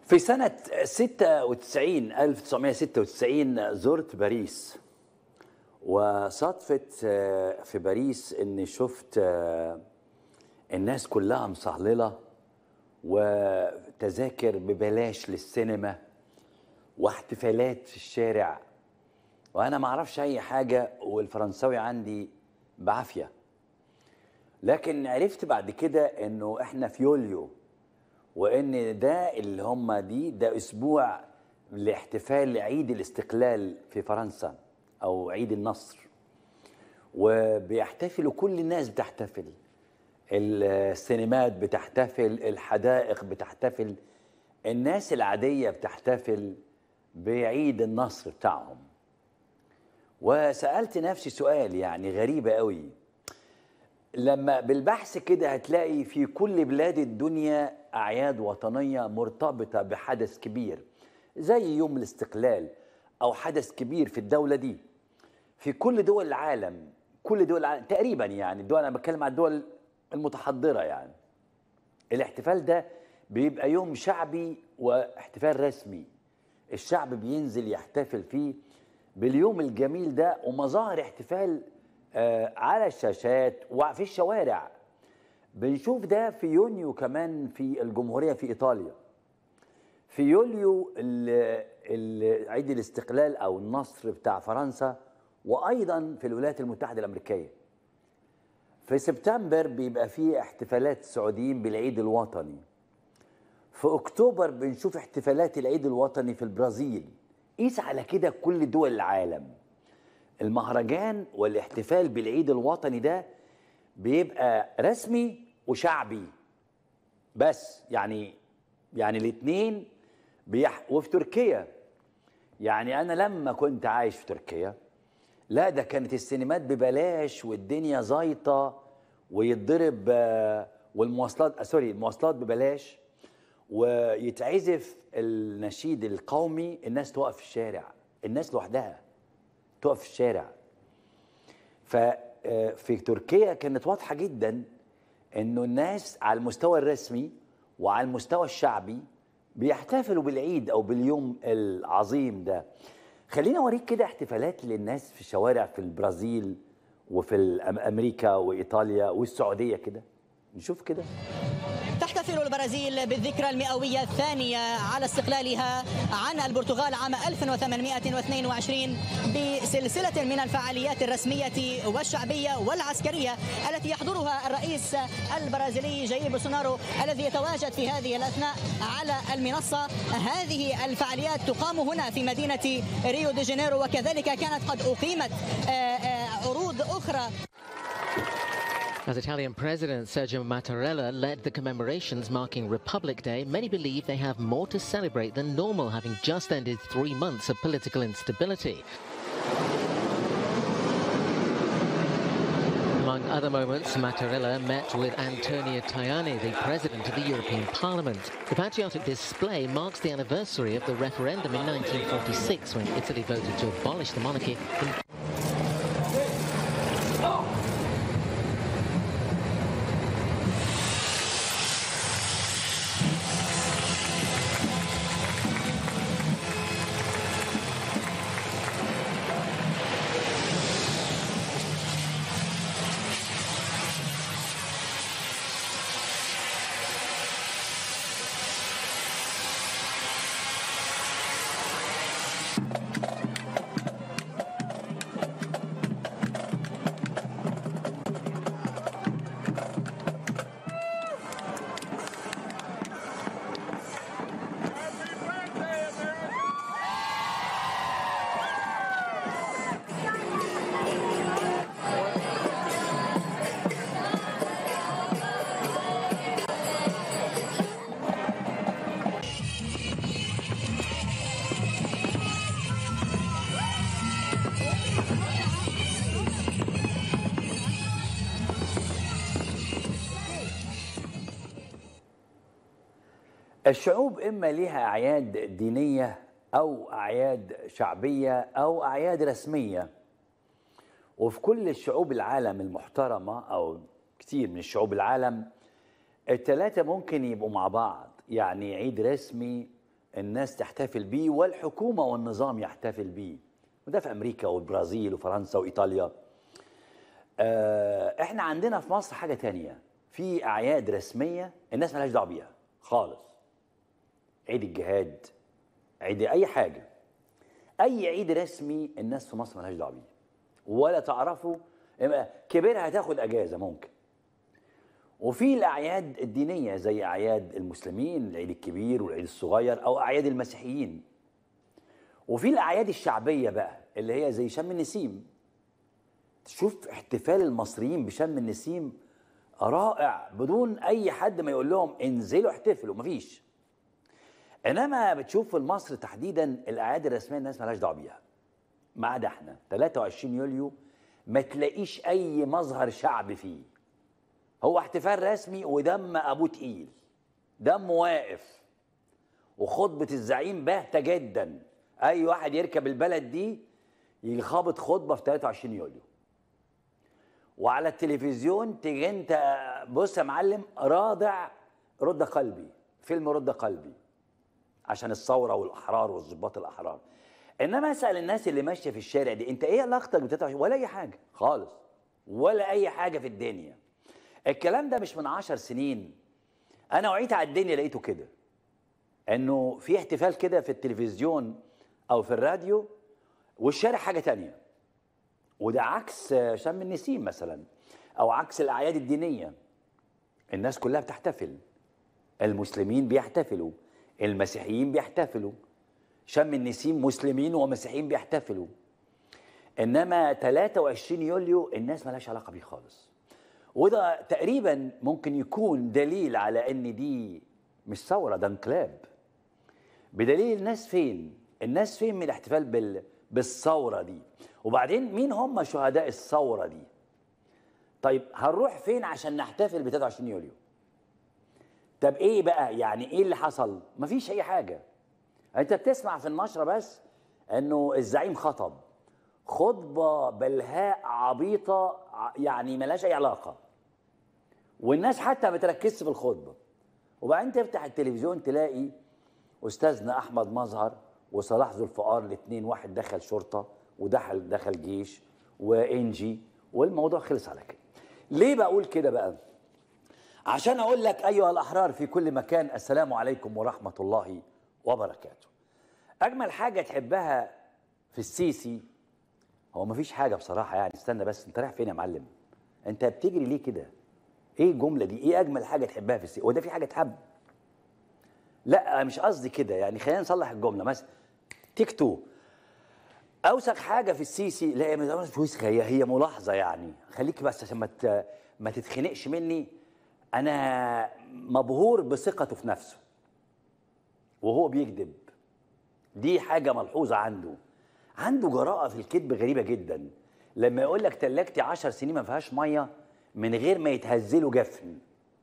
في سنة 96 1996 زرت باريس وصدفت آه، في باريس اني شفت آه، الناس كلها مصهللة وتذاكر ببلاش للسينما واحتفالات في الشارع وانا ما اعرفش اي حاجة والفرنساوي عندي بعافية لكن عرفت بعد كده انه احنا في يوليو وان ده اللي هم دي ده اسبوع لاحتفال عيد الاستقلال في فرنسا او عيد النصر وبيحتفلوا كل الناس بتحتفل السينمات بتحتفل الحدائق بتحتفل الناس العادية بتحتفل بعيد النصر بتاعهم وسألت نفسي سؤال يعني غريبة قوي لما بالبحث كده هتلاقي في كل بلاد الدنيا أعياد وطنية مرتبطة بحدث كبير زي يوم الاستقلال أو حدث كبير في الدولة دي في كل دول العالم كل دول العالم تقريبا يعني الدول أنا بتكلم عن الدول المتحضرة يعني الاحتفال ده بيبقى يوم شعبي واحتفال رسمي الشعب بينزل يحتفل فيه باليوم الجميل ده ومظاهر احتفال آه، على الشاشات وفي الشوارع بنشوف ده في يونيو كمان في الجمهورية في إيطاليا في يوليو ال- ال- عيد الاستقلال أو النصر بتاع فرنسا وأيضا في الولايات المتحدة الأمريكية في سبتمبر بيبقى فيه احتفالات السعوديين بالعيد الوطني في اكتوبر بنشوف احتفالات العيد الوطني في البرازيل قيس على كده كل دول العالم المهرجان والاحتفال بالعيد الوطني ده بيبقى رسمي وشعبي بس يعني يعني الاثنين بيح... وفي تركيا يعني انا لما كنت عايش في تركيا لا ده كانت السينمات ببلاش والدنيا زيطه ويتضرب آه، والمواصلات آه، سوري المواصلات ببلاش ويتعزف النشيد القومي الناس تقف في الشارع الناس لوحدها تقف في الشارع ففي تركيا كانت واضحة جدا انه الناس على المستوى الرسمي وعلى المستوى الشعبي بيحتفلوا بالعيد او باليوم العظيم ده خلينا اوريك كده احتفالات للناس في الشوارع في البرازيل وفي الأم- امريكا وايطاليا والسعوديه كده نشوف كده تحتفل البرازيل بالذكرى المئوية الثانية على استقلالها عن البرتغال عام 1822 بسلسلة من الفعاليات الرسمية والشعبية والعسكرية التي يحضرها الرئيس البرازيلي جاير بولسونارو الذي يتواجد في هذه الأثناء على المنصة هذه الفعاليات تقام هنا في مدينة ريو دي جانيرو وكذلك كانت قد أقيمت آه، آه، عروض أخرى As Italian President Sergio Mattarella led the commemorations marking Republic Day, many believe they have more to celebrate than normal, having just ended three months of political instability. Among other moments, Mattarella met with Antonio Tajani, the President of the European Parliament. The patriotic display marks the anniversary of the referendum in 1946 when Italy voted to abolish the monarchy in الشعوب اما ليها اعياد دينيه او اعياد شعبيه او اعياد رسميه وفي كل الشعوب العالم المحترمه او كتير من الشعوب العالم الثلاثه ممكن يبقوا مع بعض يعني عيد رسمي الناس تحتفل بيه والحكومة والنظام يحتفل بيه وده في أمريكا والبرازيل وفرنسا وإيطاليا آه، احنا عندنا في مصر حاجة تانية في أعياد رسمية الناس مالهاش دعوة بيها خالص عيد الجهاد عيد أي حاجة أي عيد رسمي الناس في مصر مالهاش دعوة بيه ولا تعرفوا كبيرها هتاخد أجازة ممكن وفي الأعياد الدينية زي أعياد المسلمين العيد الكبير والعيد الصغير أو أعياد المسيحيين وفي الأعياد الشعبية بقى اللي هي زي شم النسيم تشوف احتفال المصريين بشم النسيم رائع بدون اي حد ما يقول لهم انزلوا احتفلوا مفيش انما بتشوف في مصر تحديدا الاعياد الرسميه الناس مالهاش دعوه بيها ما عدا احنا 23 يوليو ما تلاقيش اي مظهر شعبي فيه هو احتفال رسمي ودم ابوه تقيل دم واقف وخطبه الزعيم باهته جدا اي واحد يركب البلد دي يجي خابط خطبه في 23 يوليو وعلى التلفزيون تيجي انت بص يا معلم راضع رد قلبي فيلم رد قلبي عشان الثوره والاحرار والظباط الاحرار انما اسال الناس اللي ماشيه في الشارع دي انت ايه علاقتك ب 23 ولا اي حاجه خالص ولا اي حاجه في الدنيا الكلام ده مش من عشر سنين انا وعيت على الدنيا لقيته كده انه في احتفال كده في التلفزيون او في الراديو والشارع حاجه تانية وده عكس شم النسيم مثلا او عكس الاعياد الدينيه الناس كلها بتحتفل المسلمين بيحتفلوا المسيحيين بيحتفلوا شم النسيم مسلمين ومسيحيين بيحتفلوا انما 23 يوليو الناس مالهاش علاقه بيه خالص وده تقريبا ممكن يكون دليل على ان دي مش ثوره ده انقلاب بدليل الناس فين الناس فين من الاحتفال بال بالثوره دي وبعدين مين هم شهداء الثوره دي طيب هنروح فين عشان نحتفل ب 23 يوليو طب ايه بقى يعني ايه اللي حصل مفيش اي حاجه انت بتسمع في النشره بس انه الزعيم خطب خطبه بلهاء عبيطه يعني ملهاش اي علاقه والناس حتى ما بتركزش في الخطبه وبعدين تفتح التلفزيون تلاقي استاذنا احمد مظهر وصلاح ذو الفقار الاثنين واحد دخل شرطه ودخل دخل جيش وانجي والموضوع خلص على كده ليه بقول كده بقى عشان اقول لك ايها الاحرار في كل مكان السلام عليكم ورحمه الله وبركاته اجمل حاجه تحبها في السيسي هو مفيش حاجه بصراحه يعني استنى بس انت رايح فين يا معلم انت بتجري ليه كده ايه الجمله دي ايه اجمل حاجه تحبها في السيسي هو ده في حاجه تحب لا مش قصدي كده يعني خلينا نصلح الجمله مثلا تيك تو اوسخ حاجه في السيسي لا هي مش وسخه هي هي ملاحظه يعني خليك بس عشان ما ت- ما تتخنقش مني انا مبهور بثقته في نفسه وهو بيكذب دي حاجه ملحوظه عنده عنده جراءه في الكذب غريبه جدا لما يقول لك تلاجتي 10 سنين ما فيهاش ميه من غير ما يتهزله جفن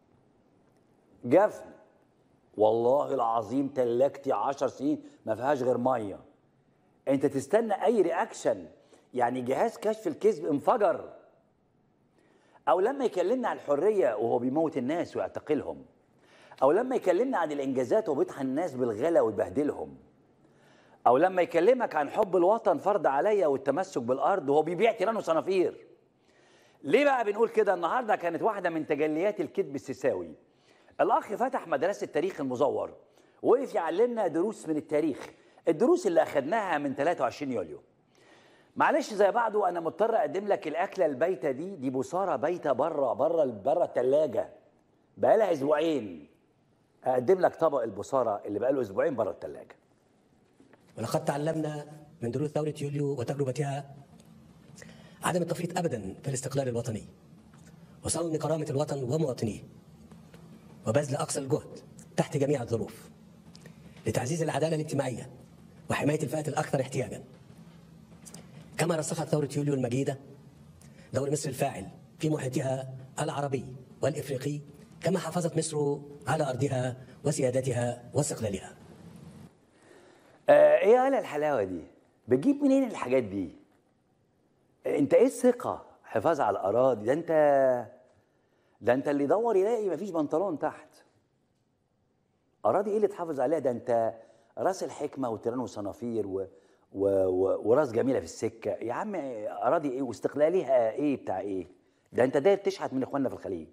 جفن والله العظيم تلاجتي 10 سنين ما فيهاش غير ميه انت تستنى اي رياكشن يعني جهاز كشف الكذب انفجر او لما يكلمنا عن الحريه وهو بيموت الناس ويعتقلهم او لما يكلمنا عن الانجازات وبيطحن الناس بالغلا ويبهدلهم او لما يكلمك عن حب الوطن فرض عليا والتمسك بالارض وهو بيبيع تيران وصنافير ليه بقى بنقول كده النهارده كانت واحده من تجليات الكذب السيساوي الاخ فتح مدرسه التاريخ المزور وقف يعلمنا دروس من التاريخ الدروس اللي اخدناها من 23 يوليو معلش زي بعضه انا مضطر اقدم لك الاكله البايته دي دي بصاره بايته بره بره بره الثلاجه بقالها اسبوعين اقدم لك طبق البصاره اللي بقاله اسبوعين بره الثلاجه ولقد تعلمنا من دروس ثورة يوليو وتجربتها عدم التفريط أبدا في الاستقلال الوطني وصون كرامة الوطن ومواطنيه وبذل أقصى الجهد تحت جميع الظروف لتعزيز العدالة الاجتماعية وحماية الفئات الأكثر احتياجا كما رسخت ثورة يوليو المجيدة دور مصر الفاعل في محيطها العربي والإفريقي كما حافظت مصر على أرضها وسيادتها واستقلالها آه ايه يالا الحلاوه دي بتجيب منين الحاجات دي انت ايه الثقه حفاظ على الاراضي ده انت ده انت اللي يدور يلاقي مفيش بنطلون تحت اراضي ايه اللي تحافظ عليها ده انت راس الحكمه وتيران وصنافير و... و... و... وراس جميله في السكه يا عم اراضي ايه واستقلاليها ايه بتاع ايه ده انت داير تشحت من اخواننا في الخليج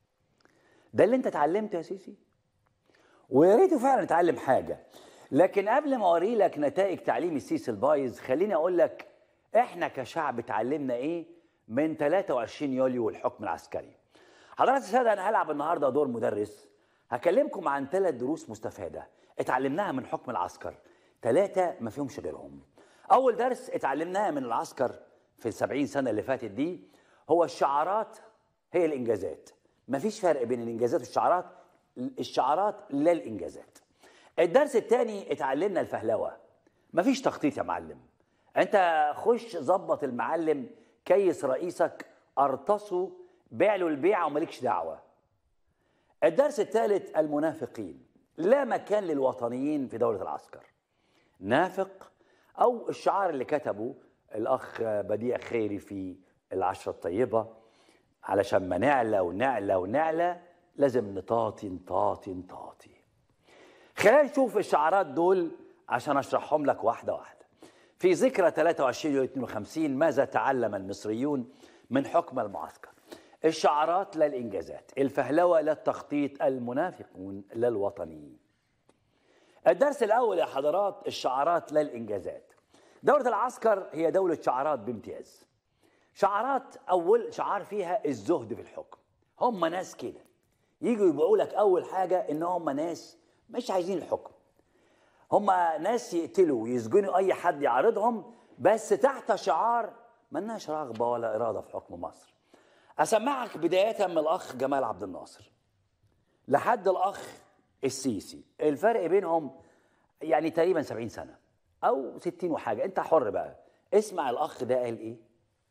ده اللي انت اتعلمته يا سيسي ويا ريته فعلا اتعلم حاجه لكن قبل ما اوري لك نتائج تعليم السيسي البايظ خليني اقول لك احنا كشعب اتعلمنا ايه من 23 يوليو والحكم العسكري حضرات الساده انا هلعب النهارده دور مدرس هكلمكم عن ثلاث دروس مستفاده اتعلمناها من حكم العسكر ثلاثه ما فيهمش غيرهم اول درس اتعلمناه من العسكر في السبعين سنه اللي فاتت دي هو الشعارات هي الانجازات مفيش فرق بين الانجازات والشعارات الشعارات لا الانجازات الدرس الثاني اتعلمنا الفهلوه مفيش تخطيط يا معلم انت خش ظبط المعلم كيس رئيسك ارتصه بيع له البيعه ومالكش دعوه الدرس الثالث المنافقين لا مكان للوطنيين في دولة العسكر نافق أو الشعار اللي كتبه الأخ بديع خيري في العشرة الطيبة علشان ما نعلى ونعلى ونعلى لازم نطاطي نطاطي نطاطي خلينا نشوف الشعارات دول عشان أشرحهم لك واحدة واحدة في ذكرى 23 يوليو 52 ماذا تعلم المصريون من حكم المعسكر الشعارات لا الإنجازات الفهلوة لا التخطيط المنافقون لا الوطنيين الدرس الأول يا حضرات الشعارات لا الإنجازات دولة العسكر هي دولة شعارات بامتياز شعارات أول شعار فيها الزهد في الحكم هم ناس كده يجوا يبيعوا لك أول حاجة إن هم ناس مش عايزين الحكم هم ناس يقتلوا ويسجنوا أي حد يعارضهم بس تحت شعار ملناش رغبة ولا إرادة في حكم مصر أسمعك بداية من الأخ جمال عبد الناصر لحد الأخ السيسي الفرق بينهم يعني تقريبا 70 سنة أو 60 وحاجة أنت حر بقى اسمع الأخ ده قال إيه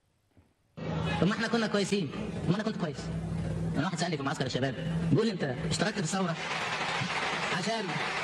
طب ما احنا كنا كويسين ما انا كنت كويس انا واحد سالني في معسكر الشباب بيقول لي انت اشتركت في الثوره عشان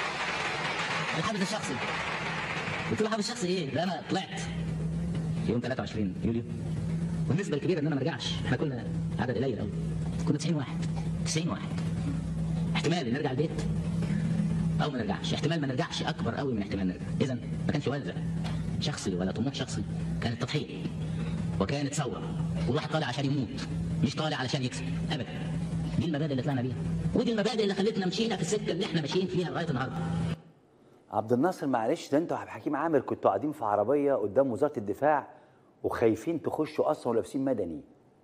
الحافز الشخصي قلت له حافز شخصي ايه؟ لا انا طلعت يوم 23 يوليو والنسبه الكبيره ان انا ما ارجعش احنا كنا عدد قليل قوي كنا 90 واحد 90 واحد احتمال نرجع البيت او ما نرجعش احتمال ما نرجعش اكبر قوي من احتمال نرجع اذا ما كانش وزع شخصي ولا طموح شخصي كانت تضحيه وكانت ثوره والواحد طالع عشان يموت مش طالع علشان يكسب ابدا دي المبادئ اللي طلعنا بيها ودي المبادئ اللي خلتنا مشينا في السكه اللي احنا ماشيين فيها لغايه النهارده عبد الناصر معلش ده انتوا يا حكيم عامر كنتوا قاعدين في عربيه قدام وزاره الدفاع وخايفين تخشوا اصلا ولابسين مدني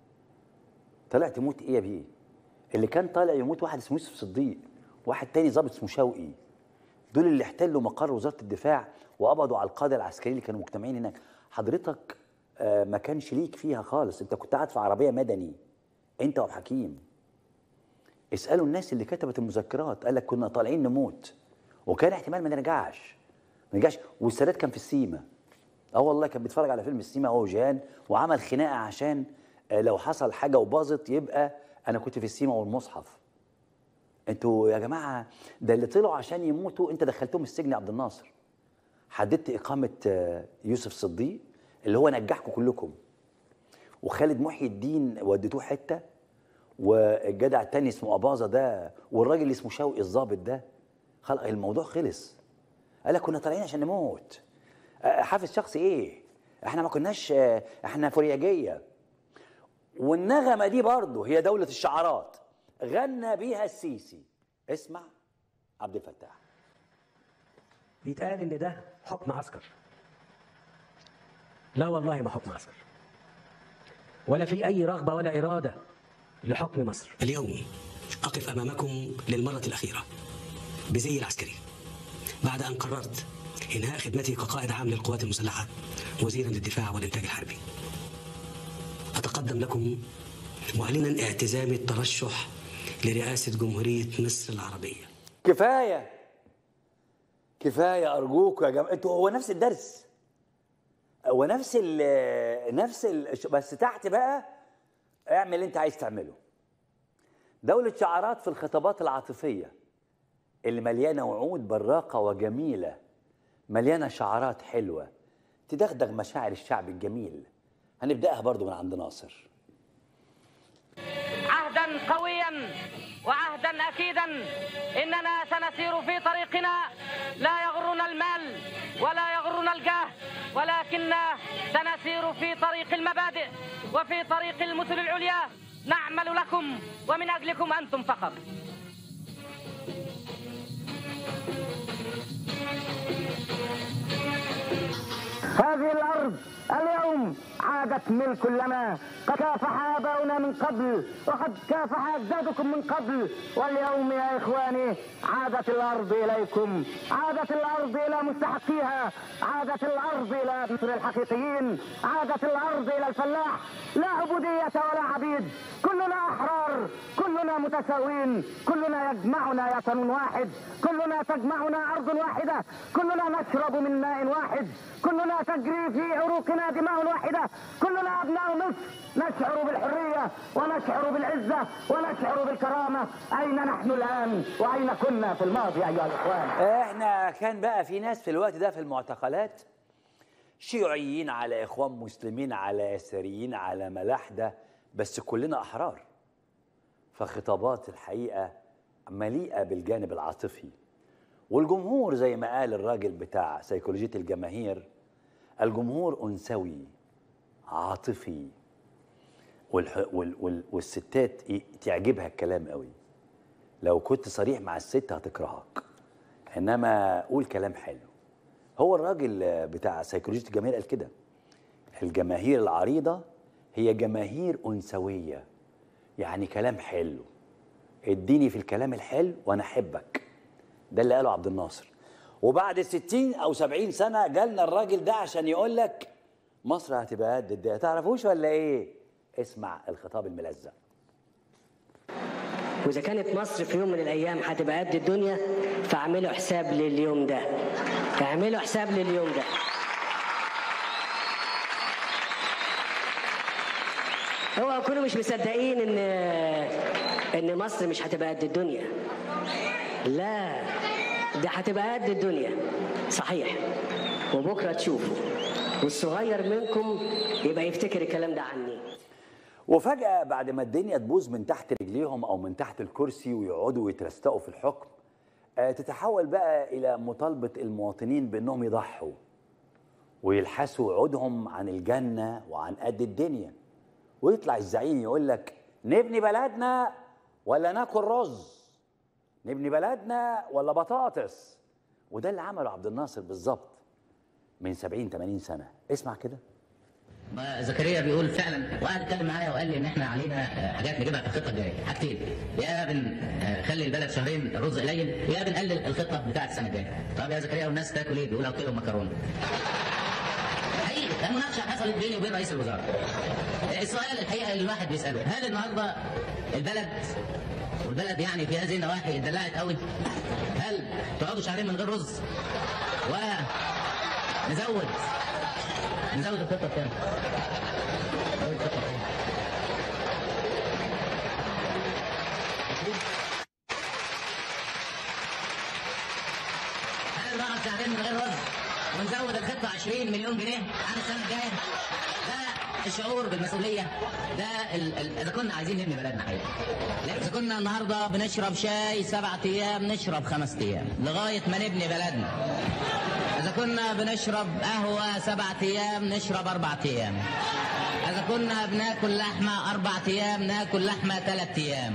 طلع تموت ايه يا بيه اللي كان طالع يموت واحد اسمه يوسف صديق واحد تاني ضابط اسمه شوقي دول اللي احتلوا مقر وزاره الدفاع وقبضوا على القاده العسكريين اللي كانوا مجتمعين هناك حضرتك آه، ما كانش ليك فيها خالص انت كنت قاعد في عربيه مدني انت وابو حكيم اسالوا الناس اللي كتبت المذكرات قال لك كنا طالعين نموت وكان احتمال ما نرجعش ما نرجعش والسادات كان في السيما اه والله كان بيتفرج على فيلم السيما هو وجيهان وعمل خناقه عشان آه، لو حصل حاجه وباظت يبقى انا كنت في السيما والمصحف انتوا يا جماعه ده اللي طلعوا عشان يموتوا انت دخلتهم السجن يا عبد الناصر حددت اقامه آه، يوسف صديق اللي هو نجحكم كلكم وخالد محي الدين وديتوه حته والجدع التاني اسمه اباظه ده والراجل اللي اسمه شوقي الظابط ده خلق الموضوع خلص قال لك كنا طالعين عشان نموت آه، حافز شخصي ايه احنا ما كناش آه، احنا فرياجيه والنغمه دي برضه هي دوله الشعارات غنى بيها السيسي اسمع عبد الفتاح بيتقال ان ده حكم عسكر لا والله ما حكم عسكر ولا في اي رغبه ولا اراده لحكم مصر اليوم اقف امامكم للمره الاخيره بزي العسكري بعد ان قررت انهاء خدمتي كقائد عام للقوات المسلحه وزيرا للدفاع والانتاج الحربي اتقدم لكم معلنا اعتزامي الترشح لرئاسه جمهوريه مصر العربيه كفايه كفايه ارجوك يا جماعه انتوا هو نفس الدرس هو نفس ال نفس ال بس تحت بقى اعمل اللي انت عايز تعمله دولة شعارات في الخطابات العاطفية اللي مليانة وعود براقة وجميلة مليانة شعارات حلوة تدغدغ مشاعر الشعب الجميل هنبدأها برضو من عند ناصر عهدا قويا وعهدا اكيدا اننا سنسير في طريقنا لا يغرنا المال نلقاه ولكن سنسير في طريق المبادئ وفي طريق المثل العليا نعمل لكم ومن أجلكم أنتم فقط هذه الأرض اليوم عادت ملك لنا قد كافح آباؤنا من قبل وقد كافح أجدادكم من قبل واليوم يا إخواني عادت الأرض إليكم عادت الأرض إلى مستحقيها عادت الأرض إلى مصر الحقيقيين عادت الأرض إلى الفلاح لا عبودية ولا عبيد كلنا أحرار كلنا متساوين كلنا يجمعنا وطن واحد كلنا تجمعنا أرض واحدة كلنا نشرب من ماء واحد كلنا تجري في عروقنا دماء واحدة كلنا أبناء مصر نشعر بالحرية ونشعر بالعزة ونشعر بالكرامة أين نحن الآن وأين كنا في الماضي أيها الإخوان احنا كان بقى في ناس في الوقت ده في المعتقلات شيوعيين على اخوان مسلمين على يساريين على ملاحده بس كلنا احرار فخطابات الحقيقه مليئه بالجانب العاطفي والجمهور زي ما قال الراجل بتاع سيكولوجيه الجماهير الجمهور انثوي عاطفي والح... وال... وال... والستات ي- تعجبها الكلام قوي لو كنت صريح مع الست هتكرهك انما قول كلام حلو هو الراجل بتاع سيكولوجيه الجماهير قال كده الجماهير العريضه هي جماهير انثويه يعني كلام حلو اديني في الكلام الحلو وانا احبك ده اللي قاله عبد الناصر وبعد 60 او 70 سنه جالنا الراجل ده عشان يقول لك مصر هتبقى قد الدنيا تعرفوش ولا ايه اسمع الخطاب الملزق وإذا كانت مصر في يوم من الأيام هتبقى قد الدنيا فاعملوا حساب لليوم ده اعملوا حساب لليوم ده هو كانوا مش مصدقين ان ان مصر مش هتبقى قد الدنيا لا ده هتبقى قد الدنيا صحيح وبكره تشوفوا والصغير منكم يبقى يفتكر الكلام ده عني وفجأة بعد ما الدنيا تبوظ من تحت رجليهم أو من تحت الكرسي ويقعدوا يترستقوا في الحكم آه، تتحول بقى إلى مطالبة المواطنين بأنهم يضحوا ويلحسوا عودهم عن الجنة وعن قد الدنيا ويطلع الزعيم يقول لك نبني بلدنا ولا ناكل رز نبني بلدنا ولا بطاطس وده اللي عمله عبد الناصر بالظبط من 70 80 سنة اسمع كده ما زكريا بيقول فعلا وقعد يتكلم معايا وقال لي ان احنا علينا آه، حاجات نجيبها في الخطه الجايه حاجتين يا بنخلي البلد شهرين الرز قليل يا بنقلل الخطه بتاعت السنه الجايه طب يا زكريا والناس تاكل ايه بيقول اكلهم مكرونه حقيقي المناقشه حصلت بيني وبين رئيس الوزراء السؤال الحقيقه اللي الواحد بيساله هل النهارده البلد والبلد يعني في هذه النواحي اتدلعت قوي هل تقعدوا شهرين من غير رز ونزود نزود الخطه الثانيه نزود الخطه الثانيه هل نقعد شهرين من غير رز ونزود الخطه 20 مليون جنيه عن السنه الجايه ده الشعور بالمسؤوليه ده ال... ال... اذا كنا عايزين نبني بلدنا حقيقه لا، اذا كنا النهارده بنشرب شاي سبعة ايام نشرب خمس ايام لغايه ما نبني بلدنا إذا كنا بنشرب قهوة سبعة أيام نشرب أربعة أيام إذا كنا بناكل لحمة أربعة أيام ناكل لحمة ثلاثة أيام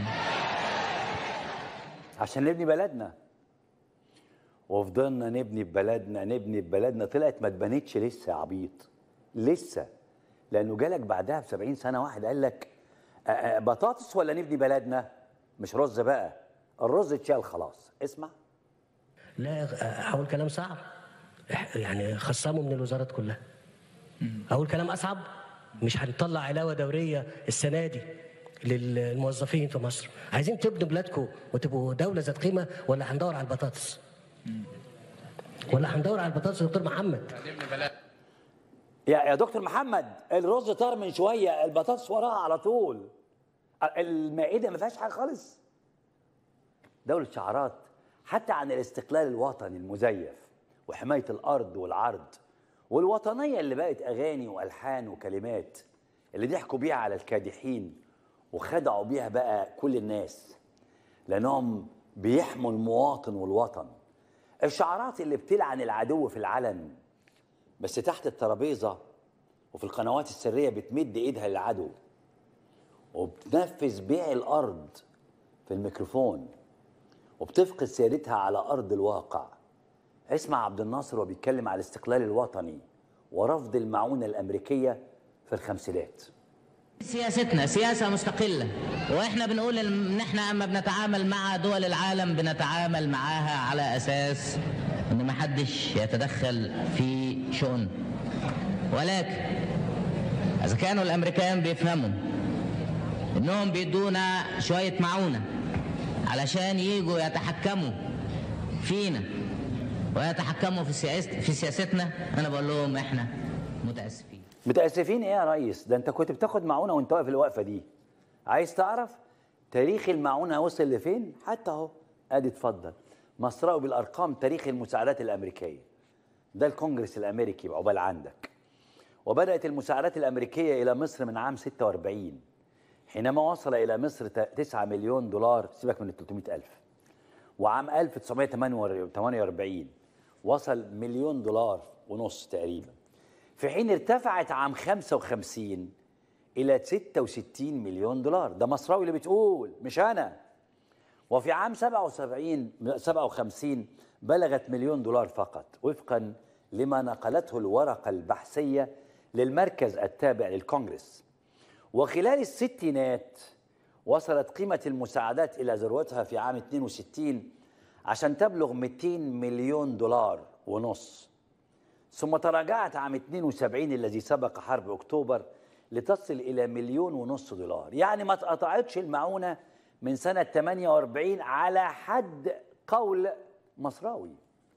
عشان نبني بلدنا وفضلنا نبني في بلدنا نبني في بلدنا طلعت ما اتبنتش لسه يا عبيط لسه لانه جالك بعدها ب 70 سنه واحد قال لك آه، آه، بطاطس ولا نبني بلدنا مش رز بقى الرز اتشال خلاص اسمع لا اقول كلام صعب يعني خصموا من الوزارات كلها اقول كلام اصعب مش هنطلع علاوه دوريه السنه دي للموظفين في مصر عايزين تبنوا بلادكم وتبقوا دوله ذات قيمه ولا هندور على البطاطس ولا هندور على البطاطس يا دكتور محمد يا يا دكتور محمد الرز طار من شويه البطاطس وراها على طول المائده ما فيهاش حاجه خالص دولة شعارات حتى عن الاستقلال الوطني المزيف وحماية الأرض والعرض والوطنية اللي بقت أغاني وألحان وكلمات اللي ضحكوا بيها على الكادحين وخدعوا بيها بقى كل الناس لأنهم بيحموا المواطن والوطن الشعارات اللي بتلعن العدو في العلن بس تحت الترابيزه وفي القنوات السريه بتمد ايدها للعدو وبتنفذ بيع الارض في الميكروفون وبتفقد سيادتها على ارض الواقع اسمع عبد الناصر وهو بيتكلم على الاستقلال الوطني ورفض المعونه الامريكيه في الخمسينات سياستنا سياسة مستقلة واحنا بنقول ان احنا اما بنتعامل مع دول العالم بنتعامل معاها على اساس ان ما حدش يتدخل في شؤون ولكن اذا كانوا الامريكان بيفهموا انهم بيدونا شوية معونة علشان يجوا يتحكموا فينا ويتحكموا في سياست في سياستنا انا بقول لهم احنا متاسفين متاسفين ايه يا ريس ده انت كنت بتاخد معونه وانت واقف الوقفه دي عايز تعرف تاريخ المعونه وصل لفين حتى اهو ادي اتفضل مصراوي بالارقام تاريخ المساعدات الامريكيه ده الكونجرس الامريكي عقبال عندك وبدات المساعدات الامريكيه الى مصر من عام 46 حينما وصل الى مصر 9 مليون دولار سيبك من ال 300 الف وعام 1948 وصل مليون دولار ونص تقريبا في حين ارتفعت عام 55 إلى 66 مليون دولار ده مصراوي اللي بتقول مش أنا وفي عام 77 57 بلغت مليون دولار فقط وفقا لما نقلته الورقة البحثية للمركز التابع للكونغرس وخلال الستينات وصلت قيمة المساعدات إلى ذروتها في عام 62 عشان تبلغ 200 مليون دولار ونص ثم تراجعت عام 72 الذي سبق حرب أكتوبر لتصل إلى مليون ونص دولار يعني ما اتقطعتش المعونة من سنة 48 على حد قول مصراوي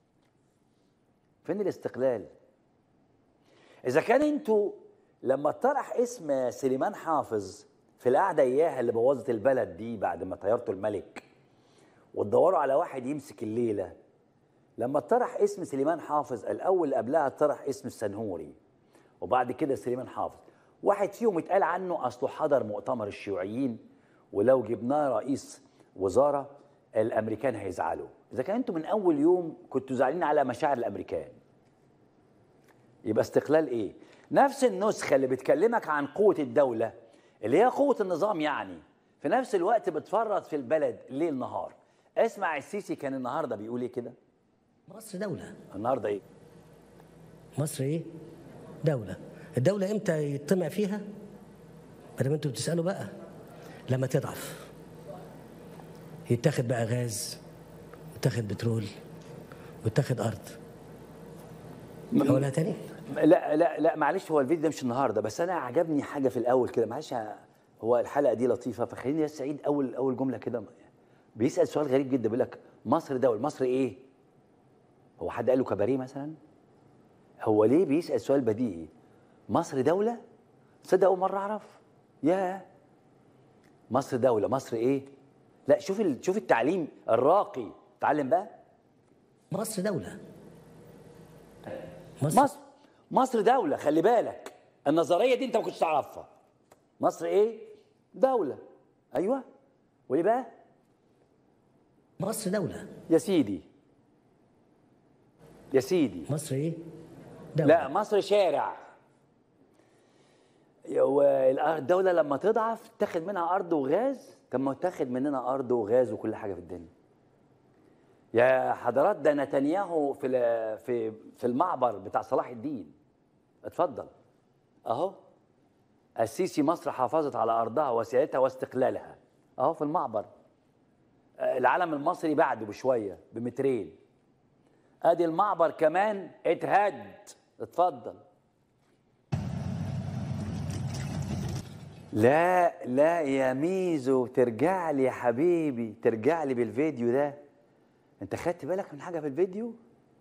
فين الاستقلال إذا كان انتوا لما طرح اسم سليمان حافظ في القعدة إياها اللي بوظت البلد دي بعد ما طيرتوا الملك وتدوروا على واحد يمسك الليلة لما طرح اسم سليمان حافظ الأول قبلها طرح اسم السنهوري وبعد كده سليمان حافظ واحد فيهم اتقال عنه أصله حضر مؤتمر الشيوعيين ولو جبناه رئيس وزارة الأمريكان هيزعلوا إذا كان أنتوا من أول يوم كنتوا زعلانين على مشاعر الأمريكان يبقى استقلال إيه؟ نفس النسخة اللي بتكلمك عن قوة الدولة اللي هي قوة النظام يعني في نفس الوقت بتفرط في البلد ليل نهار اسمع السيسي كان النهارده بيقول ايه كده مصر دولة النهارده ايه مصر ايه؟ دولة الدولة امتى يطمع فيها؟ ما دام انتوا بتسألوا بقى لما تضعف يتاخد بقى غاز ويتاخد بترول ويتاخد أرض أقولها تاني؟ لا لا لا معلش هو الفيديو ده مش النهارده بس انا عجبني حاجه في الاول كده معلش هو الحلقه دي لطيفه فخليني يا سعيد اول اول جمله كده بيسال سؤال غريب جدا بيقول لك مصر دوله مصر ايه؟ هو حد قال له كباريه مثلا؟ هو ليه بيسال سؤال بديهي؟ مصر دوله؟ تصدق اول مره اعرف؟ ياه مصر دوله مصر ايه؟ لا شوف ال... شوف التعليم الراقي اتعلم بقى مصر دولة مصر مصر دولة خلي بالك النظرية دي انت ما كنتش تعرفها مصر ايه؟ دولة ايوه وايه بقى؟ مصر دولة يا سيدي يا سيدي مصر ايه؟ دولة لا مصر شارع والدولة لما تضعف تاخد منها أرض وغاز طب ما تاخد مننا أرض وغاز وكل حاجة في الدنيا يا حضرات ده نتنياهو في ال- في في المعبر بتاع صلاح الدين اتفضل اهو السيسي مصر حافظت على ارضها وسيادتها واستقلالها اهو في المعبر آه، العلم المصري بعده بشويه بمترين ادي المعبر كمان اتهد اتفضل لا لا يا ميزو ترجع لي يا حبيبي ترجع لي بالفيديو ده انت خدت بالك من حاجه في الفيديو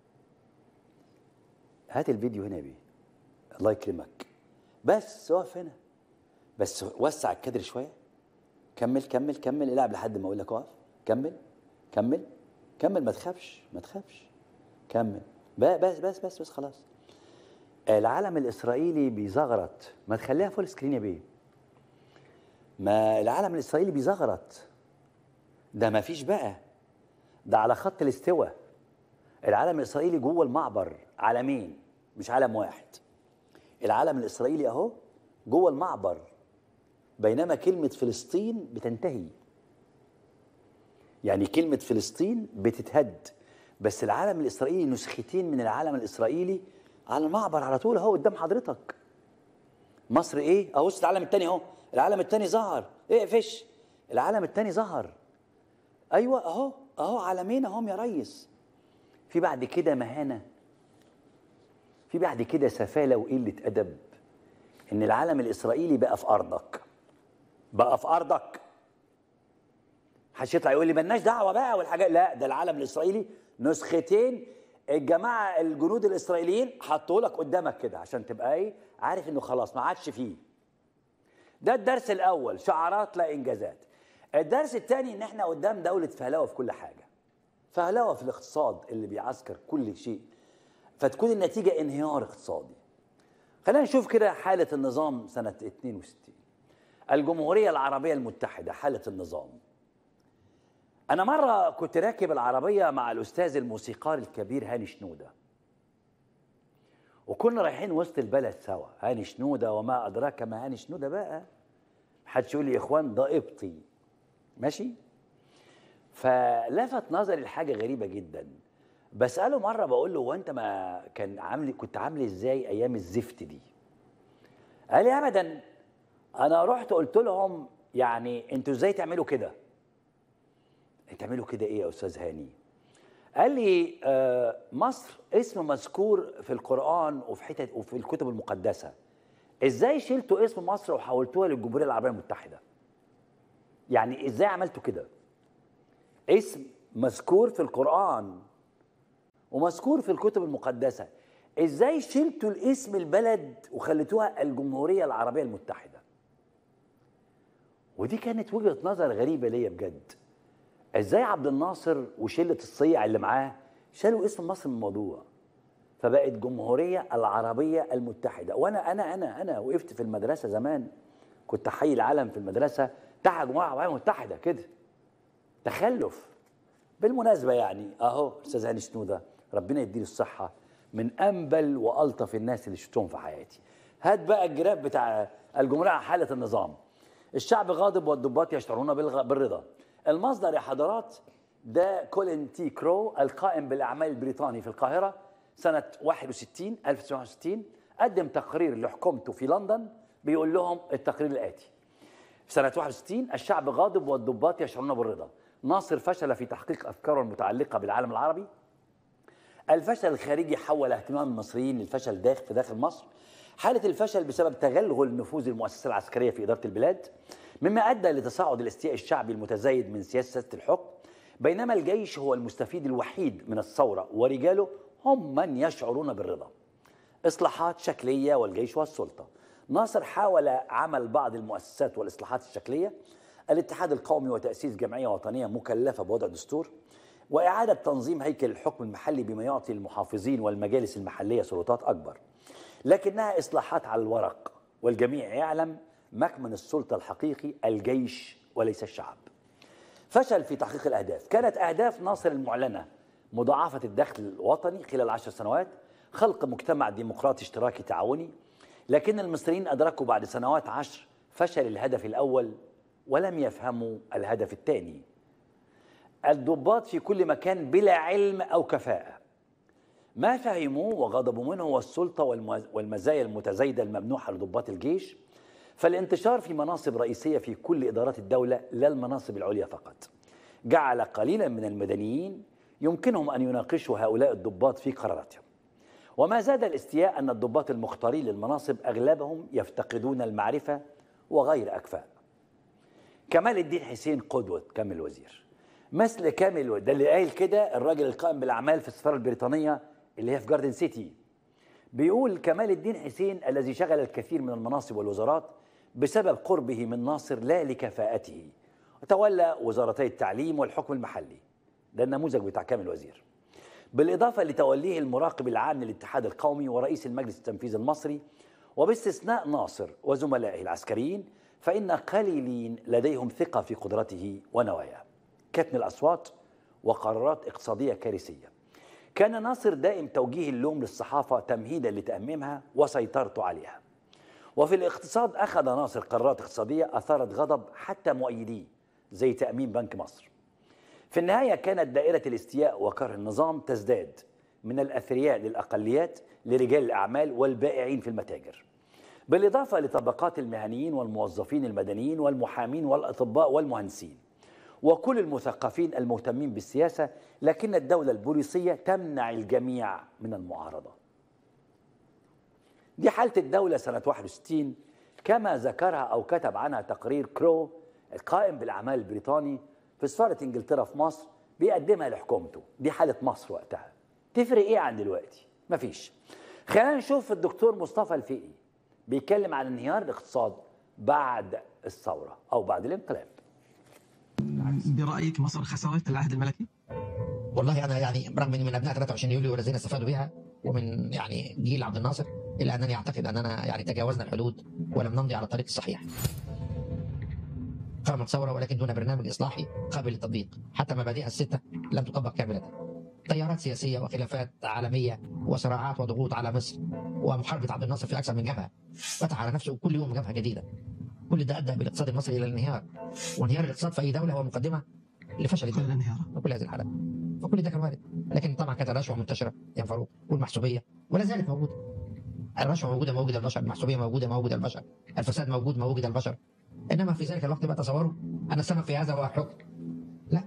هات الفيديو هنا يا بيه الله يكرمك بس اقف هنا بس وسع الكادر شويه كمل كمل كمل العب لحد ما اقول لك اقف كمل كمل كمل ما تخافش ما تخافش كمل ب- بس بس بس بس خلاص العلم الاسرائيلي بيزغرط ما تخليها فول سكرين يا بيه ما العلم الاسرائيلي بيزغرط ده ما فيش بقى ده على خط الاستواء العلم الاسرائيلي جوه المعبر علمين مش علم واحد العلم الاسرائيلي اهو جوه المعبر بينما كلمه فلسطين بتنتهي يعني كلمه فلسطين بتتهد بس العلم الاسرائيلي نسختين من العلم الاسرائيلي على المعبر على طول اهو قدام حضرتك مصر ايه اهو بص العلم الثاني اهو العلم الثاني ظهر اقفش العلم الثاني ظهر ايوه اهو اهو علمين اهم يا ريس في بعد كده مهانه في بعد كده سفاله وقله ادب ان العلم الاسرائيلي بقى في ارضك بقى في ارضك محدش يطلع يقول لي مالناش دعوه بقى والحاجات لا ده العلم الاسرائيلي نسختين الجماعه الجنود الاسرائيليين حطوا لك قدامك كده عشان تبقى ايه عارف انه خلاص ما عادش فيه ده الدرس الاول شعارات لا انجازات الدرس الثاني ان احنا قدام دوله فهلوه في كل حاجه فهلوه في الاقتصاد اللي بيعسكر كل شيء فتكون النتيجه انهيار اقتصادي خلينا نشوف كده حاله النظام سنه 62 الجمهوريه العربيه المتحده حاله النظام انا مره كنت راكب العربيه مع الاستاذ الموسيقار الكبير هاني شنوده وكنا رايحين وسط البلد سوا هاني شنوده وما ادراك ما هاني شنوده بقى محدش يقول لي يا اخوان ده قبطي ماشي فلفت نظري لحاجه غريبه جدا بساله مره بقول له هو انت ما كان عامل كنت عامل ازاي ايام الزفت دي قال لي ابدا انا رحت قلت لهم يعني انتوا ازاي تعملوا كده تعملوا كده ايه يا استاذ هاني قال لي آه مصر اسم مذكور في القران وفي حتت وفي الكتب المقدسه ازاي شلتوا اسم مصر وحولتوها للجمهوريه العربيه المتحده يعني ازاي عملتوا كده اسم مذكور في القران ومذكور في الكتب المقدسه ازاي شلتوا الاسم البلد وخليتوها الجمهوريه العربيه المتحده ودي كانت وجهه نظر غريبه ليا بجد ازاي عبد الناصر وشله الصيع اللي معاه شالوا اسم مصر من الموضوع فبقت جمهوريه العربيه المتحده وانا انا انا انا وقفت في المدرسه زمان كنت حي العلم في المدرسه تحت جمهوريه العربيه المتحده كده تخلف بالمناسبه يعني اهو استاذ هاني شنوده ربنا يديله الصحه من انبل والطف الناس اللي شفتهم في حياتي هات بقى الجراف بتاع الجمهوريه على حاله النظام الشعب غاضب والضباط يشعرون بالغ- بالرضا المصدر يا حضرات ده كولين تي كرو القائم بالاعمال البريطاني في القاهره سنه 61 1961 قدم تقرير لحكومته في لندن بيقول لهم التقرير الاتي في سنة 61 الشعب غاضب والضباط يشعرون بالرضا ناصر فشل في تحقيق أفكاره المتعلقة بالعالم العربي الفشل الخارجي حول اهتمام المصريين للفشل داخل في داخل مصر حالة الفشل بسبب تغلغل نفوذ المؤسسة العسكرية في إدارة البلاد مما أدى لتصاعد الاستياء الشعبي المتزايد من سياسة الحكم بينما الجيش هو المستفيد الوحيد من الثورة ورجاله هم من يشعرون بالرضا إصلاحات شكلية والجيش والسلطة ناصر حاول عمل بعض المؤسسات والإصلاحات الشكلية الاتحاد القومي وتأسيس جمعية وطنية مكلفة بوضع دستور وإعادة تنظيم هيكل الحكم المحلي بما يعطي المحافظين والمجالس المحلية سلطات أكبر لكنها إصلاحات على الورق والجميع يعلم مكمن السلطة الحقيقي الجيش وليس الشعب فشل في تحقيق الأهداف كانت أهداف ناصر المعلنة مضاعفة الدخل الوطني خلال عشر سنوات خلق مجتمع ديمقراطي اشتراكي تعاوني لكن المصريين أدركوا بعد سنوات عشر فشل الهدف الأول ولم يفهموا الهدف الثاني الضباط في كل مكان بلا علم أو كفاءة ما فهموه وغضبوا منه هو السلطة والمز- والمزايا المتزايدة الممنوحة لضباط الجيش فالانتشار في مناصب رئيسية في كل إدارات الدولة لا المناصب العليا فقط جعل قليلا من المدنيين يمكنهم أن يناقشوا هؤلاء الضباط في قراراتهم وما زاد الاستياء أن الضباط المختارين للمناصب أغلبهم يفتقدون المعرفة وغير أكفاء كمال الدين حسين قدوة كامل الوزير مثل كامل ده اللي قايل كده الراجل القائم بالأعمال في السفارة البريطانية اللي هي في جاردن سيتي بيقول كمال الدين حسين الذي شغل الكثير من المناصب والوزارات بسبب قربه من ناصر لا لكفاءته وتولى وزارتي التعليم والحكم المحلي ده النموذج بتاع كامل الوزير بالإضافة لتوليه المراقب العام للاتحاد القومي ورئيس المجلس التنفيذي المصري وباستثناء ناصر وزملائه العسكريين فإن قليلين لديهم ثقة في قدرته ونواياه كتم الأصوات وقرارات اقتصادية كارثية كان ناصر دائم توجيه اللوم للصحافة تمهيدا لتأميمها وسيطرته عليها وفي الاقتصاد أخذ ناصر قرارات اقتصادية أثارت غضب حتى مؤيديه زي تأميم بنك مصر في النهاية كانت دائرة الاستياء وكره النظام تزداد من الأثرياء للأقليات لرجال الأعمال والبائعين في المتاجر بالإضافة لطبقات المهنيين والموظفين المدنيين والمحامين والأطباء والمهندسين وكل المثقفين المهتمين بالسياسة لكن الدولة البوليسية تمنع الجميع من المعارضة دي حالة الدولة سنة 61 كما ذكرها أو كتب عنها تقرير كرو القائم بالأعمال البريطاني في سفارة إنجلترا في مصر بيقدمها لحكومته دي حالة مصر وقتها تفرق إيه عن دلوقتي؟ مفيش خلينا نشوف الدكتور مصطفى الفقي بيتكلم عن انهيار الاقتصاد بعد الثورة أو بعد الانقلاب برأيك مصر خسرت العهد الملكي؟ والله انا يعني برغم اني من ابناء 23 يوليو والذين استفادوا بها ومن يعني جيل عبد الناصر الا انني اعتقد اننا يعني تجاوزنا الحدود ولم نمضي على الطريق الصحيح. قامت ثوره ولكن دون برنامج اصلاحي قابل للتطبيق، حتى مبادئها السته لم تطبق كامله. تيارات سياسيه وخلافات عالميه وصراعات وضغوط على مصر ومحاربه عبد الناصر في اكثر من جبهه. فتح على نفسه كل يوم جبهه جديده. كل ده ادى بالاقتصاد المصري الى الانهيار. وانهيار الاقتصاد في اي دوله هو مقدمه لفشل كل الانهيار وكل هذه الحالات فكل ده كان وارد لكن طبعا كانت الرشوه منتشره يا فاروق والمحسوبيه ولا زالت موجوده الرشوه موجوده موجود البشر المحسوبيه موجوده موجود البشر الفساد موجود موجود البشر انما في ذلك الوقت بقى تصوروا ان السبب في هذا هو الحكم لا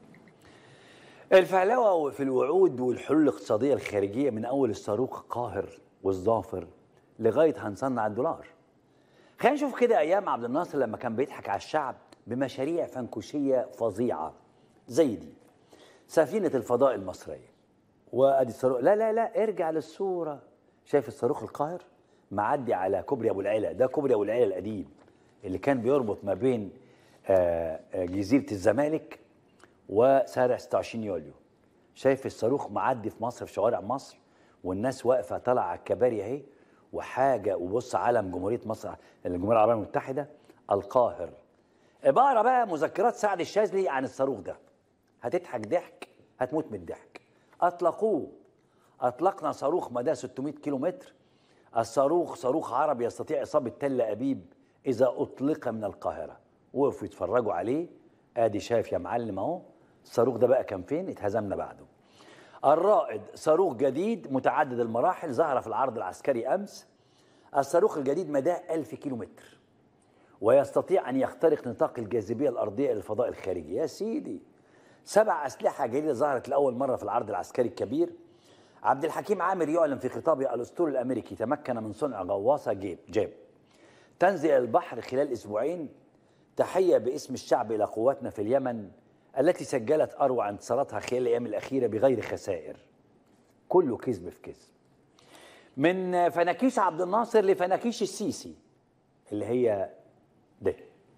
الفهلوة في الوعود والحلول الاقتصادية الخارجية من أول الصاروخ قاهر والظافر لغاية هنصنع الدولار خلينا نشوف كده أيام عبد الناصر لما كان بيضحك على الشعب بمشاريع فنكوشية فظيعة زي دي سفينة الفضاء المصرية وادي الصاروخ لا لا لا ارجع للصورة شايف الصاروخ القاهر معدي على كوبري ابو العلا ده كوبري ابو العلا القديم اللي كان بيربط ما بين آه، آه، جزيرة الزمالك وشارع 26 يوليو شايف الصاروخ معدي في مصر في شوارع مصر والناس واقفة طالعة على الكباري اهي وحاجة وبص علم جمهورية مصر الجمهورية العربية المتحدة القاهر بقرا بقى مذكرات سعد الشاذلي عن الصاروخ ده هتضحك ضحك هتموت من الضحك اطلقوه اطلقنا صاروخ مدى 600 كيلو متر الصاروخ صاروخ عربي يستطيع اصابه تل ابيب اذا اطلق من القاهره وقفوا يتفرجوا عليه ادي شايف يا معلم اهو الصاروخ ده بقى كان فين اتهزمنا بعده الرائد صاروخ جديد متعدد المراحل ظهر في العرض العسكري امس الصاروخ الجديد مداه 1000 كيلو متر ويستطيع أن يخترق نطاق الجاذبية الأرضية إلى الفضاء الخارجي يا سيدي سبع أسلحة جديدة ظهرت لأول مرة في العرض العسكري الكبير عبد الحكيم عامر يعلن في خطابه الأسطول الأمريكي تمكن من صنع غواصة جيب جيب تنزل إلى البحر خلال أسبوعين تحية باسم الشعب إلى قواتنا في اليمن التي سجلت أروع انتصاراتها خلال الأيام الأخيرة بغير خسائر كله كذب في كذب من فناكيش عبد الناصر لفناكيش السيسي اللي هي ده